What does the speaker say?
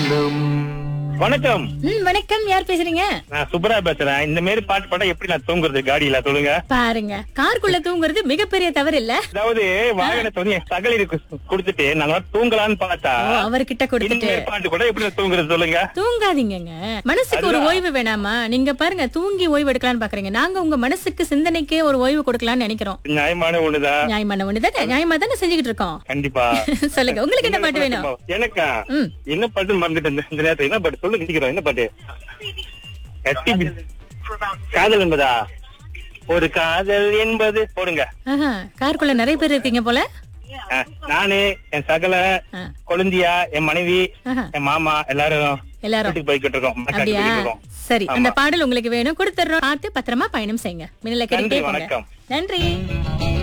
சொந்தம் வணக்கம் ம் வணக்கம் யார் பேசுறீங்க நான் சுப்பரா பேசுறேன் இந்த மாதிரி பாட்டு பாட்டா எப்படி நான் தூங்குறது காடியில சொல்லுங்க பாருங்க காருக்குள்ள தூங்குறது மிகப்பெரிய தவறு இல்ல அதாவது வாகனத்தை வந்து என் சகலிருக்கு கொடுத்துட்டு நாங்க தூங்கலான்னு பார்த்தா ஓ, அவர்கிட்ட இந்த கொடுத்துட்டு மாதிரி பாட்டு கூட எப்படி நான் தூங்குறது சொல்லுங்க தூங்காதீங்கங்க மனசுக்கு ஒரு ஓய்வு வேணாமா நீங்க பாருங்க தூங்கி ஓய்வு எடுக்கலாம்னு பாக்குறீங்க நாங்க உங்க மனசுக்கு சிந்தனைக்கே ஒரு ஓய்வு கொடுக்கலாம்னு நினைக்கிறோம் நியாயமான ஒண்ணுதான் நியாயமான ஒண்ணு தானே நியாயமா தானே செஞ்சுக்கிட்டு இருக்கோம் கண்டிப்பா சொல்லுங்க உங்களுக்கு என்ன பாட்டு வேணும் எனக்கா ம். என்ன பாட்டு மறந்துட்டு இருந்தேன் இந்த நேரத்துல என்ன பாட்டு சொல்லு நிக்கிறோம் என்ன பாட்டு SPB. காதல் என்பதா ஒரு காதல் என்பது போடுங்க ஆஹா, காருக்குள்ள நிறைய பேர் இருக்கீங்க போல அஹ், நானு என் சகல ஆ. கொழுந்தியா என் மனைவி ஆஹா, என் மாமா எல்லாரும் எல்லாரும் வீட்டுக்கு போய்கிட்டு இருக்கோம் மக்காட்டு அப்படியா போய்கிட்டு இருக்கோம் சரி அந்த பாடல் உங்களுக்கு வேணும் கொடுத்துறோம் பார்த்து பத்திரமா பயணம் செய்யுங்க மின்னல நன்றி, கேட்டுட்டே போங்க வணக்கம். நன்றி